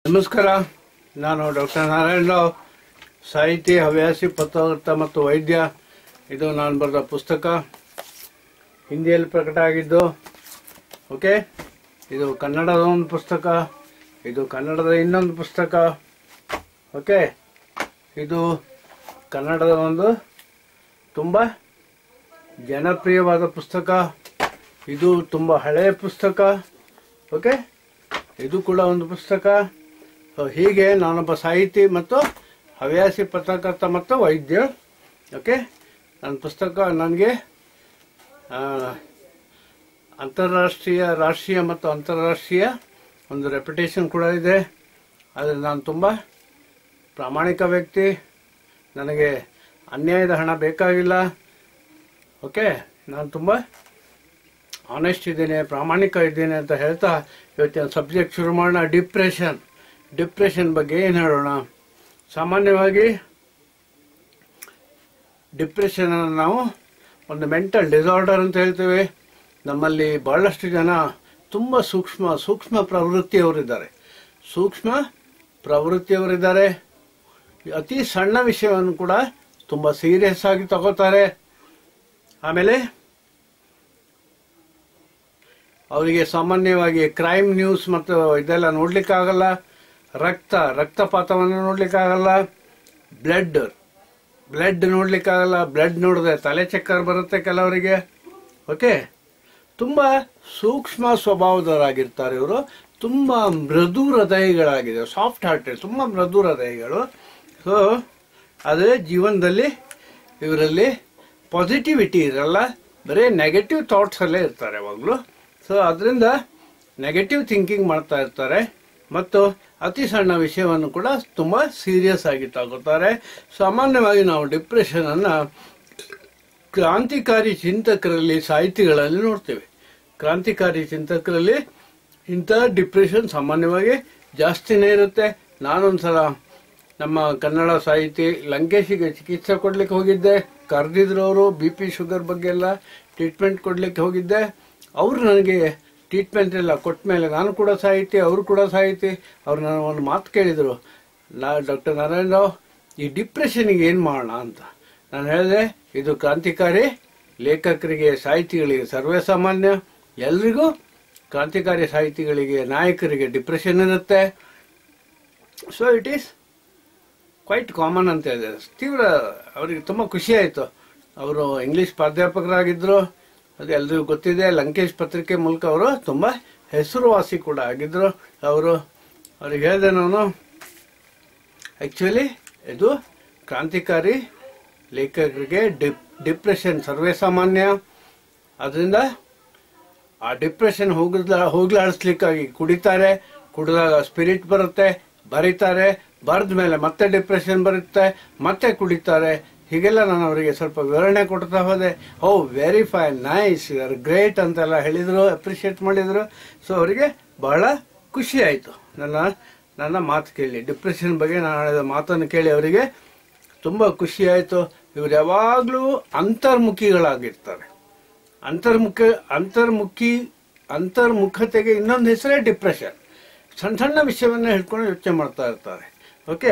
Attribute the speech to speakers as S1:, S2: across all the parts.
S1: ನಮಸ್ಕಾರ ನಾನು ಡಾಕ್ಟರ್ ನಾರಾಯಣ ರಾವ್ ಸಾಹಿತಿ ಹವ್ಯಾಸಿ ಪತ್ರಕರ್ತ ಮತ್ತು ವೈದ್ಯ ಇದು ನಾನು ಬರೆದ ಪುಸ್ತಕ ಹಿಂದಿಯಲ್ಲಿ ಪ್ರಕಟ ಆಗಿದ್ದು ಓಕೆ ಇದು ಕನ್ನಡದ ಒಂದು ಪುಸ್ತಕ ಇದು ಕನ್ನಡದ ಇನ್ನೊಂದು ಪುಸ್ತಕ ಓಕೆ ಇದು ಕನ್ನಡದ ಒಂದು ತುಂಬ ಜನಪ್ರಿಯವಾದ ಪುಸ್ತಕ ಇದು ತುಂಬ ಹಳೆಯ ಪುಸ್ತಕ ಓಕೆ ಇದು ಕೂಡ ಒಂದು ಪುಸ್ತಕ ಸೊ ಹೀಗೆ ನಾನೊಬ್ಬ ಸಾಹಿತಿ ಮತ್ತು ಹವ್ಯಾಸಿ ಪತ್ರಕರ್ತ ಮತ್ತು ವೈದ್ಯ ಓಕೆ ನನ್ನ ಪುಸ್ತಕ ನನಗೆ ಆ, ಅಂತಾರಾಷ್ಟ್ರೀಯ ರಾಷ್ಟ್ರೀಯ ಮತ್ತು ಅಂತಾರಾಷ್ಟ್ರೀಯ ಒಂದು ರೆಪ್ಯುಟೇಷನ್ ಕೂಡ ಇದೆ ಆದರೆ ನಾನು ತುಂಬ ಪ್ರಾಮಾಣಿಕ ವ್ಯಕ್ತಿ ನನಗೆ ಅನ್ಯಾಯದ ಹಣ ಬೇಕಾಗಿಲ್ಲ ಓಕೆ ನಾನು ತುಂಬ ಆನೆಸ್ಟ್ ಇದ್ದೇನೆ ಪ್ರಾಮಾಣಿಕ ಇದ್ದೇನೆ ಅಂತ ಹೇಳ್ತಾ ಇವತ್ತಿನ ಸಬ್ಜೆಕ್ಟ್ ಶುರು ಮಾಡೋಣ ಡಿಪ್ರೆಷನ್ ಡಿಪ್ರೆಷನ್ ಬಗ್ಗೆ ಏನು ಹೇಳೋಣ ಸಾಮಾನ್ಯವಾಗಿ ಡಿಪ್ರೆಷನ್ ಅನ್ನು ನಾವು ಒಂದು ಮೆಂಟಲ್ ಡಿಸಾರ್ಡರ್ ಅಂತ ಹೇಳ್ತೇವೆ ನಮ್ಮಲ್ಲಿ ಬಹಳಷ್ಟು ಜನ ತುಂಬ ಸೂಕ್ಷ್ಮ ಸೂಕ್ಷ್ಮ ಪ್ರವೃತ್ತಿಯವರಿದ್ದಾರೆ ಸೂಕ್ಷ್ಮ ಪ್ರವೃತ್ತಿಯವರಿದ್ದಾರೆ ಅತಿ ಸಣ್ಣ ವಿಷಯವನ್ನು ಕೂಡ ತುಂಬ ಸೀರಿಯಸ್ ಆಗಿ ತಗೋತಾರೆ ಆಮೇಲೆ ಅವರಿಗೆ ಸಾಮಾನ್ಯವಾಗಿ ಕ್ರೈಮ್ ನ್ಯೂಸ್ ಮತ್ತು ಇದೆಲ್ಲ ನೋಡ್ಲಿಕ್ಕಾಗಲ್ಲ ರಕ್ತ ರಕ್ತಪಾತವನ್ನು ನೋಡ್ಲಿಕ್ಕಾಗಲ್ಲ ಬ್ಲಡ್ ಬ್ಲಡ್ ನೋಡ್ಲಿಕ್ಕಾಗಲ್ಲ ಬ್ಲಡ್ ನೋಡಿದ್ರೆ ತಲೆ ಚಕ್ಕರ್ ಬರುತ್ತೆ ಕೆಲವರಿಗೆ ಓಕೆ ತುಂಬ ಸೂಕ್ಷ್ಮ ಸ್ವಭಾವದವರಾಗಿರ್ತಾರೆ ಇವರು ತುಂಬ ಮೃದು ಹೃದಯಗಳಾಗಿದೆ ಸಾಫ್ಟ್ ಹಾರ್ಟೆಡ್ ತುಂಬ ಮೃದು ಹೃದಯಗಳು ಸೊ ಅದೇ ಜೀವನದಲ್ಲಿ ಇವರಲ್ಲಿ ಪಾಸಿಟಿವಿಟಿ ಇರಲ್ಲ ಬರೀ ನೆಗೆಟಿವ್ ಥಾಟ್ಸಲ್ಲೇ ಇರ್ತಾರೆ ಯಾವಾಗಲೂ ಸೊ ಅದರಿಂದ ನೆಗೆಟಿವ್ ಥಿಂಕಿಂಗ್ ಮಾಡ್ತಾ ಇರ್ತಾರೆ ಮತ್ತು ಅತಿ ಸಣ್ಣ ವಿಷಯವನ್ನು ಕೂಡ ತುಂಬ ಸೀರಿಯಸ್ ಆಗಿ ತಗೋತಾರೆ ಸಾಮಾನ್ಯವಾಗಿ ನಾವು ಡಿಪ್ರೆಷನನ್ನು ಕ್ರಾಂತಿಕಾರಿ ಚಿಂತಕರಲ್ಲಿ ಸಾಹಿತಿಗಳಲ್ಲಿ ನೋಡ್ತೇವೆ ಕ್ರಾಂತಿಕಾರಿ ಚಿಂತಕರಲ್ಲಿ ಇಂಥ ಡಿಪ್ರೆಷನ್ ಸಾಮಾನ್ಯವಾಗಿ ಜಾಸ್ತಿನೇ ಇರುತ್ತೆ ನಾನೊಂದ್ಸಲ ನಮ್ಮ ಕನ್ನಡ ಸಾಹಿತಿ ಲಂಕೇಶಿಗೆ ಚಿಕಿತ್ಸೆ ಕೊಡ್ಲಿಕ್ಕೆ ಹೋಗಿದ್ದೆ ಕರೆದಿದ್ರು ಅವರು ಬಿ ಪಿ ಶುಗರ್ ಬಗ್ಗೆ ಎಲ್ಲ ಟ್ರೀಟ್ಮೆಂಟ್ ಕೊಡ್ಲಿಕ್ಕೆ ಹೋಗಿದ್ದೆ ಅವರು ನನಗೆ ಟ್ರೀಟ್ಮೆಂಟ್ ಎಲ್ಲ ಕೊಟ್ಟ ಮೇಲೆ ನಾನು ಕೂಡ ಸಾಹಿತಿ ಅವರು ಕೂಡ ಸಾಹಿತಿ ಅವ್ರು ನಾನು ಒಂದು ಮಾತು ಕೇಳಿದರು ನಾ ಡಾಕ್ಟರ್ ನಾರಾಯಣ ರಾವ್ ಈ ಡಿಪ್ರೆಷನ್ಗೆ ಏನು ಮಾಡೋಣ ಅಂತ ನಾನು ಹೇಳಿದೆ ಇದು ಕ್ರಾಂತಿಕಾರಿ ಲೇಖಕರಿಗೆ ಸಾಹಿತಿಗಳಿಗೆ ಸರ್ವೇ ಸಾಮಾನ್ಯ ಎಲ್ರಿಗೂ ಕ್ರಾಂತಿಕಾರಿ ಸಾಹಿತಿಗಳಿಗೆ ನಾಯಕರಿಗೆ ಡಿಪ್ರೆಷನ್ ಇರುತ್ತೆ so it is quite common ಅಂತ ಹೇಳಿದೆ ತೀವ್ರ ಅವರಿಗೆ ತುಂಬ ಖುಷಿ ಆಯಿತು ಅವರು ಇಂಗ್ಲಿಷ್ ಪ್ರಾಧ್ಯಾಪಕರಾಗಿದ್ದರು ಅದು ಎಲ್ರಿಗೂ ಗೊತ್ತಿದೆ ಲಂಕೇಶ್ ಪತ್ರಿಕೆ ಮೂಲಕ ಅವರು ತುಂಬ ಹೆಸರುವಾಸಿ ಕೂಡ ಆಗಿದ್ದರು ಅವರು ಅವ್ರಿಗೆ ಹೇಳಿದೆ ನಾನು ಆ್ಯಕ್ಚುಲಿ ಇದು ಕ್ರಾಂತಿಕಾರಿ ಲೇಖಕರಿಗೆ ಡಿಪ್ ಡಿಪ್ರೆಷನ್ ಸರ್ವೇ ಸಾಮಾನ್ಯ ಅದರಿಂದ ಆ ಡಿಪ್ರೆಷನ್ ಹೋಗಲ ಹೋಗ್ಲಾಡಿಸ್ಲಿಕ್ಕಾಗಿ ಕುಡಿತಾರೆ ಕುಡಿದಾಗ ಸ್ಪಿರಿಟ್ ಬರುತ್ತೆ ಬರೀತಾರೆ ಬರೆದ ಮೇಲೆ ಮತ್ತೆ ಡಿಪ್ರೆಷನ್ ಬರುತ್ತೆ ಮತ್ತೆ ಕುಡಿತಾರೆ ಹೀಗೆಲ್ಲ ನಾನು ಅವರಿಗೆ ಸ್ವಲ್ಪ ವಿವರಣೆ ಕೊಡ್ತಾ ಹೋದೆ oh very fine nice you are great ಅಂತೆಲ್ಲ ಹೇಳಿದರು ಅಪ್ರಿಷಿಯೇಟ್ ಮಾಡಿದರು ಸೊ ಅವರಿಗೆ ಬಹಳ ಖುಷಿ ಆಯಿತು ನನ್ನ ನನ್ನ ಮಾತು ಕೇಳಿ ಡಿಪ್ರೆಷನ್ ಬಗ್ಗೆ ನಾನು ಹೇಳಿದ ಮಾತನ್ನು ಕೇಳಿ ಅವರಿಗೆ ತುಂಬ ಖುಷಿ ಆಯಿತು ಇವರು ಯಾವಾಗಲೂ ಅಂತರ್ಮುಖಿಗಳಾಗಿರ್ತಾರೆ ಅಂತರ್ಮುಖ ಅಂತರ್ಮುಖಿ ಅಂತರ್ಮುಖತೆಗೆ ಇನ್ನೊಂದು ಹೆಸರೇ ಡಿಪ್ರೆಷನ್ ಸಣ್ಣ ಸಣ್ಣ ವಿಷಯವನ್ನ ಹಿಡ್ಕೊಂಡು ಯೋಚನೆ ಮಾಡ್ತಾ ಇರ್ತಾರೆ ಓಕೆ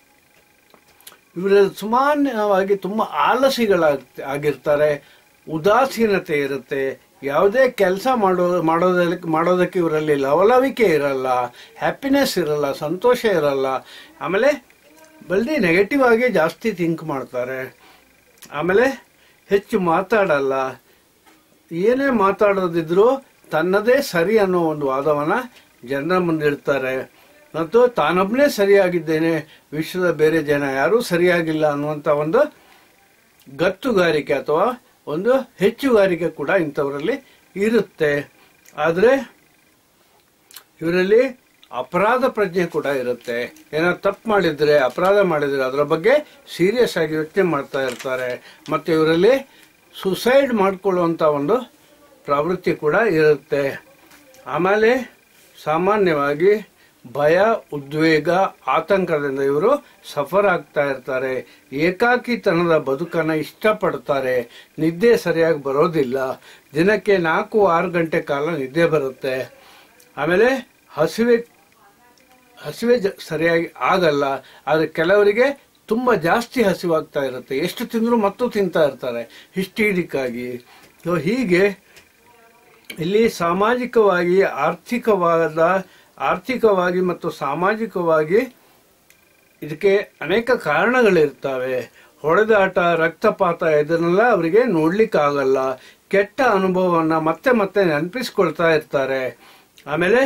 S1: ಇವರು ಸಾಮಾನ್ಯವಾಗಿ ತುಂಬ ಆಲಸಿಗಳಾಗ್ ಆಗಿರ್ತಾರೆ ಉದಾಸೀನತೆ ಇರುತ್ತೆ ಯಾವುದೇ ಕೆಲಸ ಮಾಡೋ ಮಾಡೋದಕ್ಕೆ ಮಾಡೋದಕ್ಕೆ ಇವರಲ್ಲಿ ಲವಲವಿಕೆ ಇರಲ್ಲ ಹ್ಯಾಪಿನೆಸ್ ಇರಲ್ಲ ಸಂತೋಷ ಇರಲ್ಲ ಆಮೇಲೆ ಬಲ್ದಿ ನೆಗೆಟಿವ್ ಆಗಿ ಜಾಸ್ತಿ ಥಿಂಕ್ ಮಾಡ್ತಾರೆ ಆಮೇಲೆ ಹೆಚ್ಚು ಮಾತಾಡಲ್ಲ ಏನೇ ಮಾತಾಡೋದಿದ್ರು ತನ್ನದೇ ಸರಿ ಅನ್ನೋ ಒಂದು ವಾದವನ್ನ ಜನರ ಮುಂದಿಡ್ತಾರೆ ಮತ್ತು ತಾನೊಬ್ಬನೇ ಸರಿಯಾಗಿದ್ದೇನೆ ವಿಶ್ವದ ಬೇರೆ ಜನ ಯಾರೂ ಸರಿಯಾಗಿಲ್ಲ ಅನ್ನುವಂಥ ಒಂದು ಗತ್ತುಗಾರಿಕೆ ಅಥವಾ ಒಂದು ಹೆಚ್ಚುಗಾರಿಕೆ ಕೂಡ ಇಂಥವರಲ್ಲಿ ಇರುತ್ತೆ ಆದರೆ ಇವರಲ್ಲಿ ಅಪರಾಧ ಪ್ರಜ್ಞೆ ಕೂಡ ಇರುತ್ತೆ ಏನಾದ್ರು ತಪ್ಪು ಮಾಡಿದ್ರೆ ಅಪರಾಧ ಮಾಡಿದ್ರೆ ಅದರ ಬಗ್ಗೆ ಸೀರಿಯಸ್ ಆಗಿ ಯೋಚನೆ ಮಾಡ್ತಾ ಇರ್ತಾರೆ ಮತ್ತು ಇವರಲ್ಲಿ ಸುಸೈಡ್ ಮಾಡಿಕೊಳ್ಳುವಂಥ ಒಂದು ಪ್ರವೃತ್ತಿ ಕೂಡ ಇರುತ್ತೆ ಆಮೇಲೆ ಸಾಮಾನ್ಯವಾಗಿ ಭಯ ಉದ್ವೇಗ ಆತಂಕದಿಂದ ಇವರು ಸಫರ್ ಆಗ್ತಾ ಇರ್ತಾರೆ ಏಕಾಕಿತನದ ಬದುಕನ್ನು ಇಷ್ಟಪಡ್ತಾರೆ ನಿದ್ದೆ ಸರಿಯಾಗಿ ಬರೋದಿಲ್ಲ ದಿನಕ್ಕೆ ನಾಲ್ಕು ಆರು ಗಂಟೆ ಕಾಲ ನಿದ್ದೆ ಬರುತ್ತೆ ಆಮೇಲೆ ಹಸಿವೆ ಹಸಿವೆ ಜ- ಸರಿಯಾಗಿ ಆಗಲ್ಲ ಆದರೆ ಕೆಲವರಿಗೆ ತುಂಬ ಜಾಸ್ತಿ ಹಸಿವಾಗ್ತಾ ಇರುತ್ತೆ ಎಷ್ಟು ತಿಂದರೂ ಮತ್ತೂ ತಿಂತಾ ಇರ್ತಾರೆ ಹಿಸ್ಟೀರಿಕ್ ಆಗಿ ಸೊ ಹೀಗೆ ಇಲ್ಲಿ ಸಾಮಾಜಿಕವಾಗಿ ಆರ್ಥಿಕವಾದ ಆರ್ಥಿಕವಾಗಿ ಮತ್ತು ಸಾಮಾಜಿಕವಾಗಿ ಇದಕ್ಕೆ ಅನೇಕ ಕಾರಣಗಳಿರ್ತವೆ ಹೊಡೆದಾಟ ರಕ್ತಪಾತ ಇದನ್ನೆಲ್ಲ ಅವರಿಗೆ ನೋಡ್ಲಿಕ್ಕಾಗಲ್ಲ ಕೆಟ್ಟ ಅನುಭವವನ್ನ ಮತ್ತೆ ಮತ್ತೆ ನೆನಪಿಸ್ಕೊಳ್ತಾ ಇರ್ತಾರೆ ಆಮೇಲೆ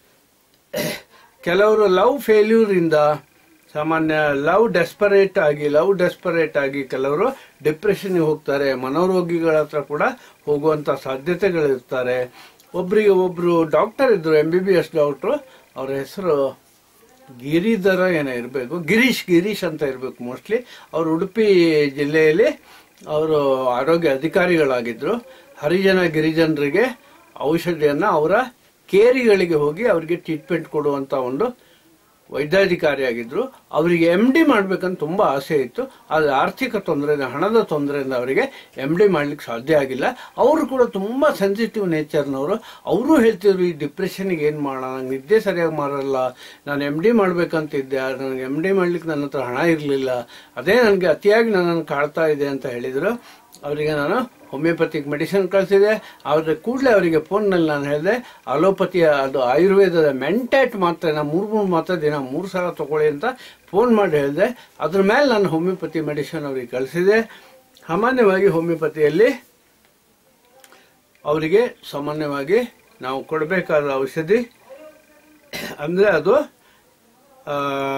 S1: ಕೆಲವರು ಲವ್ ಫೇಲ್ಯೂರ್ ಇಂದ ಸಾಮಾನ್ಯ ಲವ್ ಡೆಸ್ಪರೇಟ್ ಆಗಿ ಲವ್ ಡೆಸ್ಪರೇಟ್ ಆಗಿ ಕೆಲವರು ಡಿಪ್ರೆಷನ್ಗೆ ಹೋಗ್ತಾರೆ ಮನೋರೋಗಿಗಳ ಹತ್ರ ಕೂಡ ಹೋಗುವಂತ ಸಾಧ್ಯತೆಗಳಿರ್ತಾರೆ ಒಬ್ರಿಗೆ ಒಬ್ರು ಡಾಕ್ಟರ್ ಇದ್ರು M B B S doctor ಅವ್ರ ಹೆಸರು ಗಿರಿಧರ ಏನೋ ಇರಬೇಕು ಗಿರೀಶ್ ಗಿರೀಶ್ ಅಂತ ಇರಬೇಕು ಮೋಸ್ಟ್ಲಿ ಅವರು ಉಡುಪಿ ಜಿಲ್ಲೆಯಲ್ಲಿ ಅವರು ಆರೋಗ್ಯ ಅಧಿಕಾರಿಗಳಾಗಿದ್ರು ಹರಿಜನ ಗಿರಿಜನರಿಗೆ ಔಷಧಿಯನ್ನ ಅವರ ಕೇರಿಗಳಿಗೆ ಹೋಗಿ ಅವರಿಗೆ ಟ್ರೀಟ್ಮೆಂಟ್ ಕೊಡುವಂತ ಒಂದು ವೈದ್ಯಾಧಿಕಾರಿಯಾಗಿದ್ರು ಅವರಿಗೆ ಎಂ ಡಿ ಮಾಡ್ಬೇಕಂತ ತುಂಬಾ ಆಸೆ ಇತ್ತು ಆದರೆ ಆರ್ಥಿಕ ತೊಂದರೆಯಿಂದ ಹಣದ ತೊಂದರೆಯಿಂದ ಅವರಿಗೆ ಎಂ ಡಿ ಮಾಡ್ಲಿಕ್ಕೆ ಸಾಧ್ಯ ಆಗಿಲ್ಲ ಅವರು ಕೂಡ ತುಂಬಾ ಸೆನ್ಸಿಟಿವ್ ನೇಚರ್ನವರು ಅವರು ಹೇಳ್ತಿದ್ರು ಈ ಡಿಪ್ರೆಷನ್ಗೆ ಏನು ಮಾಡೋಣ ನಂಗೆ ನಿದ್ದೆ ಸರಿಯಾಗಿ ಮಾಡಲ್ಲ ನಾನು ಎಂ ಡಿ ಮಾಡ್ಬೇಕಂತಿದ್ದೆ ಆದ್ರೆ ನನಗೆ ಎಂ ಡಿ ಮಾಡ್ಲಿಕ್ಕೆ ನನ್ನ ಹತ್ರ ಹಣ ಇರಲಿಲ್ಲ ಅದೇ ನನಗೆ ಅತಿಯಾಗಿ ನನ್ನನ್ನು ಕಾಡ್ತಾ ಇದೆ ಅಂತ ಹೇಳಿದ್ರು ಅವರಿಗೆ ನಾನು ಹೋಮಿಯೋಪತಿಕ್ ಮೆಡಿಸಿನ್ ಕಳಿಸಿದೆ ಅವ್ರ ಕೂಡಲೇ ಅವರಿಗೆ ಫೋನ್ನಲ್ಲಿ ನಾನು ಹೇಳಿದೆ ಅಲೋಪತಿಯ ಅದು ಆಯುರ್ವೇದದ ಮೆಂಟೇಟ್ ಮಾತ್ರೆ ನಾ ಮೂರು ಮೂರು ಮಾತ್ರೆ ದಿನ ಮೂರು ಸಲ ತಗೊಳ್ಳಿ ಅಂತ ಫೋನ್ ಮಾಡಿ ಹೇಳಿದೆ ಅದ್ರ ಮೇಲೆ ನಾನು ಹೋಮಿಯೋಪತಿ ಮೆಡಿಸಿನ್ ಅವರಿಗೆ ಕಳಿಸಿದೆ ಸಾಮಾನ್ಯವಾಗಿ ಹೋಮಿಯೋಪತಿಯಲ್ಲಿ ಅವರಿಗೆ ಸಾಮಾನ್ಯವಾಗಿ ನಾವು ಕೊಡಬೇಕಾದ ಔಷಧಿ ಅಂದರೆ ಅದು ಆ,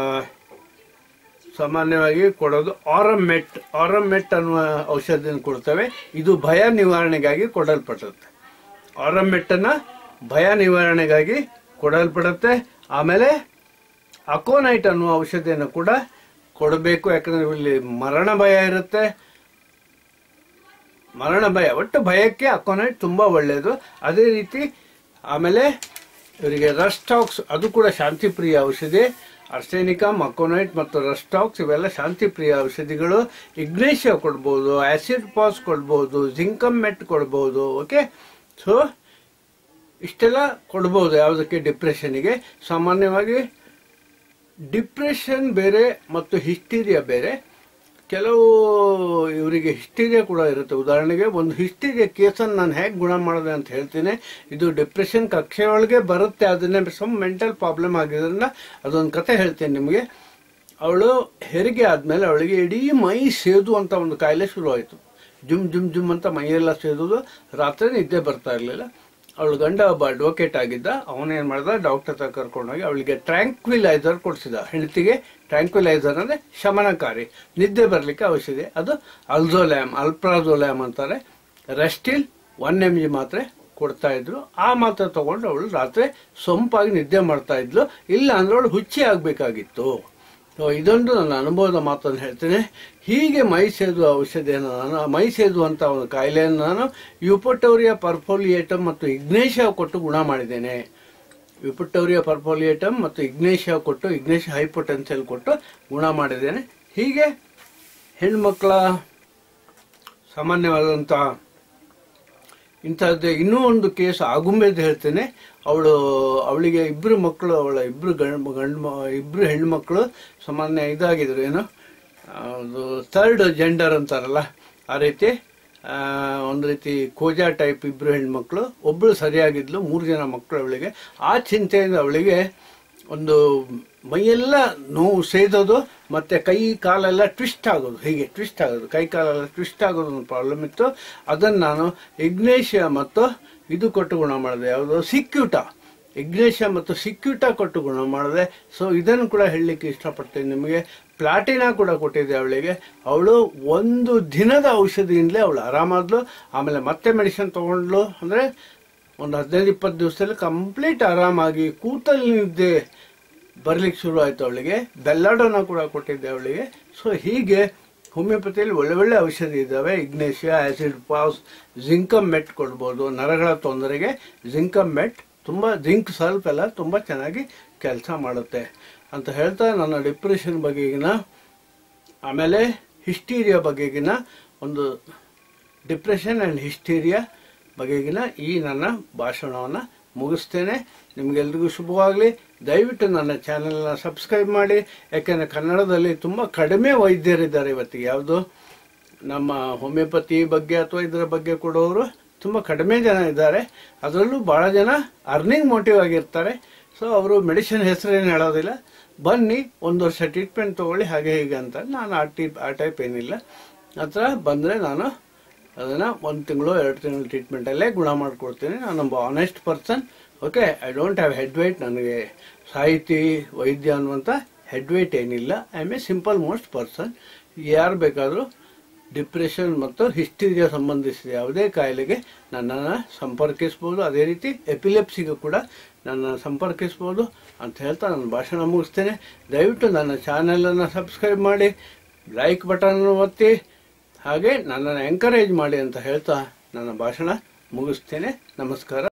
S1: ಸಾಮಾನ್ಯವಾಗಿ ಕೊಡೋದು ಆರಮೆಟ್ ಆರಮೆಟ್ ಅನ್ನುವ ಔಷಧಿಯನ್ನು ಕೊಡ್ತೇವೆ ಇದು ಭಯ ನಿವಾರಣೆಗಾಗಿ ಕೊಡಲ್ಪಡುತ್ತೆ ಆರಮೆಟ್ಟನ್ನ ಭಯ ನಿವಾರಣೆಗಾಗಿ ಕೊಡಲ್ಪಡುತ್ತೆ ಆಮೇಲೆ ಅಕೋನೈಟ್ ಅನ್ನುವ ಔಷಧಿಯನ್ನು ಕೂಡ ಕೊಡಬೇಕು ಯಾಕಂದ್ರೆ ಇಲ್ಲಿ ಮರಣ ಭಯ ಇರುತ್ತೆ ಮರಣ ಭಯ ಒಟ್ಟು ಭಯಕ್ಕೆ ಅಕೋನೈಟ್ ತುಂಬಾ ಒಳ್ಳೆಯದು ಅದೇ ರೀತಿ ಆಮೇಲೆ ಇವರಿಗೆ ರಸ್ಟಾಕ್ಸ್ ಅದು ಕೂಡ ಶಾಂತಿಪ್ರಿಯ ಔಷಧಿ ಅರ್ಸೆನಿಕಾ ಮಕೋನೈಟ್ ಮತ್ತು ರಸ್ಟಾಕ್ಸ್ ಇವೆಲ್ಲ ಶಾಂತಿಪ್ರಿಯ ಔಷಧಿಗಳು ಇಗ್ನೇಷಿಯಾ ಕೊಡ್ಬೋದು ಆಸಿಡ್ ಪಾಸ್ ಕೊಡ್ಬೋದು ಜಿಂಕಮ್ ಮೆಟ್ ಕೊಡ್ಬೋದು ಓಕೆ ಸೊ ಇಷ್ಟೆಲ್ಲ ಕೊಡ್ಬೋದು ಯಾವುದಕ್ಕೆ ಡಿಪ್ರೆಷನ್ಗೆ ಸಾಮಾನ್ಯವಾಗಿ ಡಿಪ್ರೆಷನ್ ಬೇರೆ ಮತ್ತು ಹಿಸ್ಟೀರಿಯಾ ಬೇರೆ ಕೆಲವು ಇವರಿಗೆ ಹಿಸ್ಟೀರಿಯಾ ಕೂಡ ಇರುತ್ತೆ ಉದಾಹರಣೆಗೆ ಒಂದು ಹಿಸ್ಟೀರಿಯಾ ಕೇಸನ್ನು ನಾನು ಹೇಗೆ ಗುಣ ಮಾಡಿದೆ ಅಂತ ಹೇಳ್ತೀನಿ ಇದು ಡಿಪ್ರೆಷನ್ ಕಕ್ಷೆಯೊಳಗೆ ಬರುತ್ತೆ ಅದನ್ನೇ ಸಮ್ ಮೆಂಟಲ್ ಪ್ರಾಬ್ಲಮ್ ಆಗಿದ್ರಿಂದ ಅದೊಂದು ಕತೆ ಹೇಳ್ತೀನಿ ನಿಮಗೆ ಅವಳು ಹೆರಿಗೆ ಆದಮೇಲೆ ಅವಳಿಗೆ ಇಡೀ ಮೈ ಸೇದು ಅಂತ ಒಂದು ಕಾಯಿಲೆ ಶುರುವಾಯಿತು ಜುಮ್ ಜುಮ್ ಜುಮ್ ಅಂತ ಮೈಯೆಲ್ಲ ಸೇದೋದು ರಾತ್ರಿ ನಿದ್ದೆ ಬರ್ತಾ ಇರಲಿಲ್ಲ ಅವಳು ಗಂಡ ಒಬ್ಬ ಅಡ್ವೊಕೇಟ್ ಆಗಿದ್ದ ಅವನೇನ್ ಮಾಡ್ದ ಡಾಕ್ಟರ್ ಹತ್ರ ಕರ್ಕೊಂಡೋಗಿ ಅವಳಿಗೆ ಟ್ರ್ಯಾಂಕ್ವಿಲೈಸರ್ ಕೊಡಿಸಿದ ಹೆಂಡತಿಗೆ ಟ್ರ್ಯಾಂಕ್ವಿಲೈಸರ್ ಅಂದ್ರೆ ಶಮನಕಾರಿ ನಿದ್ದೆ ಬರ್ಲಿಕ್ಕೆ ಔಷಧಿ ಅದು ಅಲ್ಜೋಲ್ಯಾಮ್ ಅಲ್ಪ್ರಾಜೋಲ್ಯಾಮ್ ಅಂತಾರೆ ರೆಸ್ಟಿಲ್ ಒನ್ ಎಮ್ ಜಿ ಮಾತ್ರೆ ಕೊಡ್ತಾ ಇದ್ರು ಆ ಮಾತ್ರೆ ತಗೊಂಡು ಅವಳು ರಾತ್ರಿ ಸೊಂಪಾಗಿ ನಿದ್ದೆ ಮಾಡ್ತಾ ಇದ್ಲು ಇಲ್ಲ ಅಂದ್ರೆ ಅವಳು ಹುಚ್ಚಿ ಆಗ್ಬೇಕಾಗಿತ್ತು ಸೊ ಇದೊಂದು ನನ್ನ ಅನುಭವದ ಮಾತನ್ನು ಹೇಳ್ತೇನೆ ಹೀಗೆ ಮೈ ಸೇದುವ ಔಷಧಿಯನ್ನು ನಾನು ಮೈ ಸೇದುವಂತ ಒಂದು ಕಾಯಿಲೆಯನ್ನು ನಾನು ಯುಪಟೋರಿಯಾ ಪರ್ಫೋಲಿಯೇಟಮ್ ಮತ್ತು ಇಗ್ನೇಷಿಯಾ ಕೊಟ್ಟು ಗುಣ ಮಾಡಿದ್ದೇನೆ ಯುಪಟೋರಿಯಾ ಪರ್ಫೋಲಿಯೇಟಮ್ ಮತ್ತು ಇಗ್ನೇಷಿಯಾ ಕೊಟ್ಟು ಇಗ್ನೇಷಿಯಾ ಹೈಪೋಟೆನ್ಸಿಯಲ್ ಕೊಟ್ಟು ಗುಣ ಮಾಡಿದ್ದೇನೆ ಹೀಗೆ ಹೆಣ್ಮಕ್ಳ ಸಾಮಾನ್ಯವಾದಂಥ ಇಂಥದ್ದೇ ಇನ್ನೂ ಒಂದು ಕೇಸ್ ಆಗುಂಬೆದು ಹೇಳ್ತೇನೆ ಅವಳು ಅವಳಿಗೆ ಇಬ್ರು ಮಕ್ಕಳು ಅವಳ ಇಬ್ರು ಗಂಡು ಗಂಡು ಮ- ಇಬ್ರು ಹೆಣ್ಮಕ್ಳು ಸಾಮಾನ್ಯ ಇದಾಗಿದ್ರು ಏನು ಅದು ಥರ್ಡ್ ಜೆಂಡರ್ ಅಂತಾರಲ್ಲ ಆ ರೀತಿ ಆ, ಒಂದು ರೀತಿ ಕೋಜಾ ಟೈಪ್ ಇಬ್ರು ಹೆಣ್ಮಕ್ಳು ಒಬ್ಳು ಸರಿಯಾಗಿದ್ಲು ಮೂರು ಜನ ಮಕ್ಕಳು ಅವಳಿಗೆ ಆ ಚಿಂತೆಯಿಂದ ಅವಳಿಗೆ ಒಂದು ಮೈಯೆಲ್ಲ ನೋವು ಸೇದೋದು ಮತ್ತೆ ಕೈ ಕಾಲೆಲ್ಲ ಟ್ವಿಸ್ಟ್ ಆಗೋದು ಹೀಗೆ ಟ್ವಿಸ್ಟ್ ಆಗೋದು ಕೈ ಕಾಲೆಲ್ಲ ಟ್ವಿಸ್ಟ್ ಆಗೋದು ಒಂದು ಪ್ರಾಬ್ಲಮ್ ಇತ್ತು ಅದನ್ನು ನಾನು ಇಗ್ನೇಷಿಯಾ ಮತ್ತು ಇದು ಕೊಟ್ಟು ಗುಣ ಮಾಡಿದೆ ಯಾವುದು ಸಿಕ್ಯೂಟ ಇಗ್ನೇಷಿಯಾ ಮತ್ತು ಸಿಕ್ಯೂಟ ಕೊಟ್ಟು ಗುಣ ಮಾಡಿದೆ ಸೊ ಇದನ್ನು ಕೂಡ ಹೇಳಲಿಕ್ಕೆ ಇಷ್ಟಪಡ್ತೇನೆ ನಿಮಗೆ ಪ್ಲಾಟಿನಾ ಕೂಡ ಕೊಟ್ಟಿದ್ದೆ ಅವಳಿಗೆ ಅವಳು ಒಂದು ದಿನದ ಔಷಧಿಯಿಂದಲೇ ಅವಳು ಆರಾಮಾದ್ಲು ಆಮೇಲೆ ಮತ್ತೆ ಮೆಡಿಸಿನ್ ತಗೊಂಡ್ಲು ಅಂದರೆ ಒಂದು ಹದಿನೈದು ಇಪ್ಪತ್ತು ದಿವಸದಲ್ಲಿ ಕಂಪ್ಲೀಟ್ ಆರಾಮಾಗಿ ಕೂತಲ್ಲಿ ನಿದ್ದೆ ಬರ್ಲಿಕ್ಕೆ ಶುರು ಆಯ್ತು ಅವಳಿಗೆ ಬೆಲ್ಲಾಡೋನ ಕೂಡ ಕೊಟ್ಟಿದ್ದೆ ಅವಳಿಗೆ ಸೊ ಹೀಗೆ ಹೋಮಿಯೋಪತಿಯಲ್ಲಿ ಒಳ್ಳೆ ಒಳ್ಳೆ ಔಷಧಿ ಇದ್ದಾವೆ ಇಗ್ನೇಷಿಯಾ ಆಸಿಡ್ ಪಾಸ್ ಜಿಂಕಮ್ ಮೆಟ್ ಕೊಡ್ಬೋದು ನರಗಳ ತೊಂದರೆಗೆ ಜಿಂಕಮ್ ಮೆಟ್ ತುಂಬ ಜಿಂಕ್ ಸ್ವಲ್ಪ ಎಲ್ಲ ತುಂಬ ಚೆನ್ನಾಗಿ ಕೆಲಸ ಮಾಡುತ್ತೆ ಅಂತ ಹೇಳ್ತಾ ನನ್ನ ಡಿಪ್ರೆಷನ್ ಬಗೆಗಿನ ಆಮೇಲೆ ಹಿಸ್ಟೀರಿಯಾ ಬಗೆಗಿನ ಒಂದು ಡಿಪ್ರೆಷನ್ ಆ್ಯಂಡ್ ಹಿಸ್ಟೀರಿಯಾ ಬಗೆಗಿನ ಈ ನನ್ನ ಭಾಷಣವನ್ನು ಮುಗಿಸ್ತೇನೆ ನಿಮಗೆಲ್ರಿಗೂ ಶುಭವಾಗಲಿ ದಯವಿಟ್ಟು ನನ್ನ ಚಾನೆಲ್ನ ಸಬ್ಸ್ಕ್ರೈಬ್ ಮಾಡಿ ಯಾಕೆಂದರೆ ಕನ್ನಡದಲ್ಲಿ ತುಂಬ ಕಡಿಮೆ ವೈದ್ಯರಿದ್ದಾರೆ ಇವತ್ತಿಗೆ ಯಾವುದು ನಮ್ಮ ಹೋಮಿಯೋಪತಿ ಬಗ್ಗೆ ಅಥವಾ ಇದರ ಬಗ್ಗೆ ಕೊಡೋರು ತುಂಬ ಕಡಿಮೆ ಜನ ಇದ್ದಾರೆ ಅದರಲ್ಲೂ ಭಾಳ ಜನ ಅರ್ನಿಂಗ್ ಮೋಟಿವ್ ಆಗಿರ್ತಾರೆ ಸೊ ಅವರು ಮೆಡಿಸಿನ್ ಹೆಸರೇನು ಹೇಳೋದಿಲ್ಲ ಬನ್ನಿ ಒಂದು ವರ್ಷ ಟ್ರೀಟ್ಮೆಂಟ್ ತೊಗೊಳ್ಳಿ ಹಾಗೆ ಹೀಗೆ ಅಂತ ನಾನು ಆ ಟೈಪ್ ಆ ಟೈಪ್ ಏನಿಲ್ಲ ಹತ್ರ ಬಂದರೆ ನಾನು ಅದನ್ನು ಒಂದು ತಿಂಗಳು ಎರಡು ತಿಂಗಳು ಟ್ರೀಟ್ಮೆಂಟಲ್ಲೇ ಗುಣ ಮಾಡಿಕೊಡ್ತೀನಿ ನಾನು ಒಬ್ಬ honest person okay I don't have head weight ನನಗೆ ಸಾಹಿತಿ ವೈದ್ಯ ಅನ್ನುವಂಥ ಹೆಡ್ ವೇಟ್ ಏನಿಲ್ಲ I am a simple most person ಯಾರು ಬೇಕಾದರೂ ಡಿಪ್ರೆಷನ್ ಮತ್ತು ಹಿಸ್ಟೀರಿಯಾ ಸಂಬಂಧಿಸಿದ ಯಾವುದೇ ಕಾಯಿಲೆಗೆ ನನ್ನನ್ನು ಸಂಪರ್ಕಿಸ್ಬೋದು ಅದೇ ರೀತಿ ಎಪಿಲೆಪ್ಸಿಗೂ ಕೂಡ ನನ್ನನ್ನು ಸಂಪರ್ಕಿಸ್ಬೋದು ಅಂತ ಹೇಳ್ತಾ ನನ್ನ ಭಾಷಣ ಮುಗಿಸ್ತೇನೆ ದಯವಿಟ್ಟು ನನ್ನ ಚಾನೆಲನ್ನು ಸಬ್ಸ್ಕ್ರೈಬ್ ಮಾಡಿ ಲೈಕ್ ಬಟನ್ ಒತ್ತಿ ಹಾಗೆ ನನ್ನನ್ನು ಎಂಕರೇಜ್ ಮಾಡಿ ಅಂತ ಹೇಳ್ತಾ ನನ್ನ ಭಾಷಣ ಮುಗಿಸ್ತೇನೆ ನಮಸ್ಕಾರ